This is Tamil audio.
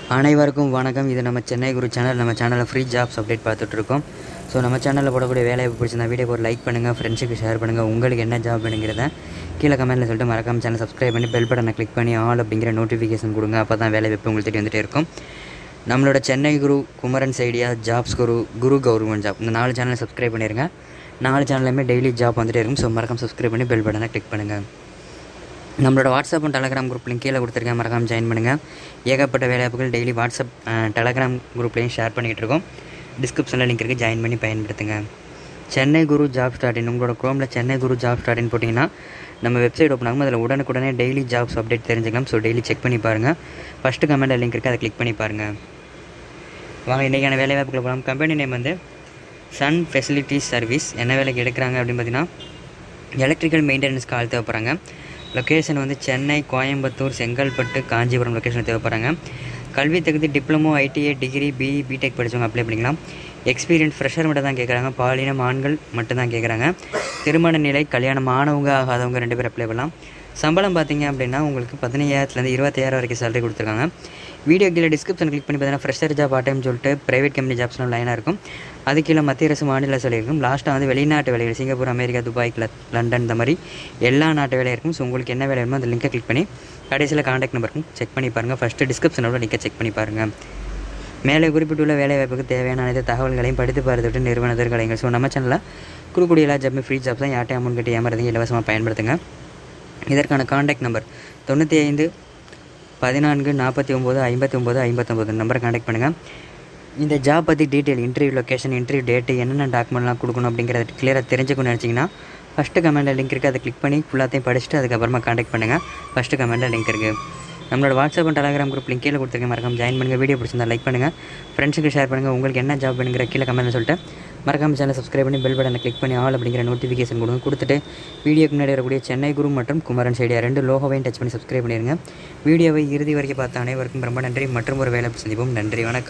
அனைவருக்கும் வணக்கம் இது நம்ம சென்னை குரு சேனல் நம்ம சேனலில் ஃப்ரீ ஜாப்ஸ் அப்டேட் பார்த்துட்ருக்கோம் ஸோ நம்ம சேனலில் போடக்கூடிய வேலையை பிடிச்சிருந்தா வீடியோ ஒரு லைக் பண்ணுங்கள் ஃப்ரெண்ட்ஸுக்கு ஷேர் பண்ணுங்கள் உங்களுக்கு என்ன ஜாப் வேணுங்கிறத கீழே கமெண்ட்டில் சொல்லிட்டு மறக்காம சேனல் சப்ஸ்கிரைப் பண்ணி பெல் பட்டனை கிளிக் பண்ணி ஆல் அப்படிங்கிற நோட்டிஃபிகேஷன் கொடுங்க அப்போ தான் வேலை வைப்பு உங்களுக்கு தேடி வந்துட்டே இருக்கும் நம்மளோட சென்னை குரு குமரன் சைடியா jobs Guru Guru government job இந்த நாலு சேனலை சப்ஸ்கிரைப் பண்ணிடுங்க நாலு சேனல்லையுமே டெய்லி ஜாப் வந்துட்டே இருக்கும் ஸோ மறக்காம சப்ஸ்கிரைப் பண்ணி பெல் பட்டனை கிளிக் பண்ணுங்கள் நம்மளோட WhatsApp and Telegram group link கீழே கொடுத்துருக்கேன் மறக்காம ஜாயின் பண்ணுங்கள் ஏகப்பட்ட வேலைவாய்ப்புகள் டெய்லி வாட்ஸ்அப் அஹ், டெலகிராம் குரூப்லேயும் ஷேர் பண்ணிகிட்டு இருக்கோம் டிஸ்கிரிப்ஷனில் லிங்க் இருக்குது ஜாயின் பண்ணி பயன்படுத்துங்க Chennai Guru job start in உங்களோட குரோமில் Chennai Guru job start in போட்டிங்கன்னா நம்ம வெப்சைட் ஓப்பன் ஆகும் அதில் உடனுக்குடனே டெய்லி ஜாப்ஸ் அப்டேட் தெரிஞ்சுக்கலாம் ஸோ டெய்லி செக் பண்ணி பாருங்கள் ஃபஸ்ட்டு கமெண்டில் லிங்க் இருக்குது அதை கிளிக் பண்ணி பாருங்கள் வாங்க இன்றைக்கான வேலைவாய்ப்புகளை போகலாம் கம்பெனி நேம் வந்து சன் ஃபெசிலிட்டிஸ் சர்வீஸ் என்ன வேலைக்கு எடுக்கிறாங்க அப்படின்னு பார்த்தீங்கன்னா எலக்ட்ரிக்கல் மெயின்டெனன்ஸ்க்கு ஆள் தேவைப்படுறாங்க லொக்கேஷன் வந்து சென்னை கோயம்புத்தூர் செங்கல்பட்டு காஞ்சிபுரம் லொக்கேஷன் தேவைப்படுறாங்க கல்வி தகுதி diploma ITI degree BE BTech படித்தவங்க அப்ளை பண்ணிக்கலாம் எக்ஸ்பீரியன்ஸ் ஃப்ரெஷர் மட்டும் தான் கேட்குறாங்க பாலினம் ஆண்கள் மட்டும் தான் கேட்குறாங்க திருமண நிலை கல்யாணம் ஆனவங்க ஆகாதவங்க ரெண்டு பேர் அப்ளை பண்ணலாம் சம்பளம் பார்த்தீங்க அப்படின்னா உங்களுக்கு பதினையாயிரத்துலேருந்து இருபத்தாயிரம் வரைக்கும் சேலரி கொடுத்துருக்காங்க வீடியோ கீழே டிஸ்கிரிப்ஷன் கிளிக் பண்ணி பார்த்தீங்கன்னா ஃப்ரெஷர் ஜாப் பார்ட் டைம் சொல்லிட்டு ப்ரைவேட் கம்பெனி ஜாப்ஸ்லாம் லைனாக இருக்கும் அது கீழே மத்திய அரசு மாநில அரசு வேலை இருக்கும் லாஸ்ட்டாக வந்து வெளிநாட்டு வேலைகள் சிங்கப்பூர் அமெரிக்கா துபாய் ல- லண்டன் இந்த மாதிரி எல்லா நாட்டு வேலையும் இருக்கும் ஸோ உங்களுக்கு என்ன வேலை வேணுமோ அந்த லிங்கை கிளிக் பண்ணி கடைசியில் காண்டாக்ட் நம்பர் இருக்கும் செக் பண்ணி பாருங்கள் ஃபஸ்ட்டு டிஸ்கிரிப்ஷனோட லிங்கை செக் பண்ணி பாருங்கள் மேலே குறிப்பிட்டுள்ள வேலைவாய்ப்புக்கு தேவையான அனைத்து தகவல்களையும் படித்து பார்த்துட்டு நிறுவனத்திற்கு அழைங்க ஸோ நம்ம சேனலில் குறுக்கூடிய எல்லா ஜாப்புமே ஃப்ரீ ஜாப்ஸ் தான் யார்ட்டையும் அமௌண்ட் கட்டி ஏமாறதையும் இலவசமாக பயன்படுத்துங்க இதற்கான காண்டாக்ட் நம்பர் தொண்ணூற்றி ஐந்து பதினான்கு நாற்பத்தி ஒம்பது ஐம்பத்தி ஒம்பது ஐம்பத்தொம்பது நம்பரை காண்டாக்ட் பண்ணுங்கள் இந்த ஜாப் பற்றி detail interview location interview date என்னென்ன டாக்குமெண்ட்லாம் கொடுக்கணும் அப்படிங்கிறத கிளியராக தெரிஞ்சுக்கணும்னு நினச்சிங்கன்னா ஃபஸ்ட்டு கமெண்டில் லிங்க் இருக்குது அதை கிளிக் பண்ணி ஃபுல்லாத்தையும் படிச்சுட்டு அதுக்கப்புறமா காண்டாக்ட் பண்ணுங்கள் ஃபஸ்ட்டு கமெண்டில் லிங்க் இருக்குது நம்மளோட WhatsApp and Telegram group link கீழே கொடுத்துருக்கேன் மறக்காம ஜாயின் பண்ணுங்கள் வீடியோ பிடிச்சிருந்தா லைக் பண்ணுங்கள் ஃப்ரெண்ட்ஸுக்கு ஷேர் பண்ணுங்கள் உங்களுக்கு என்ன ஜாப் வேணுங்கிற கீழே கமெண்ட்னு சொல்லிட்டு மறக்காம சேனல் சப்ஸ்கிரைப் பண்ணி பெல் பட்டனை கிளிக் பண்ணி ஆல் அப்படிங்கிற நோட்டிஃபிகேஷன் கொடுங்க கொடுத்துட்டு வீடியோக்கு முன்னாடி வரக்கூடிய சென்னை குரு மற்றும் குமரன் சைடியா ரெண்டு லோகோவையும் டச் பண்ணி சப்ஸ்கிரைப் பண்ணிடுங்க வீடியோவை இறுதி வரைக்கும் பார்த்த அனைவருக்கும் ரொம்ப நன்றி மற்றும் ஒரு வேலை சந்திப்போம் நன்றி வணக்கம்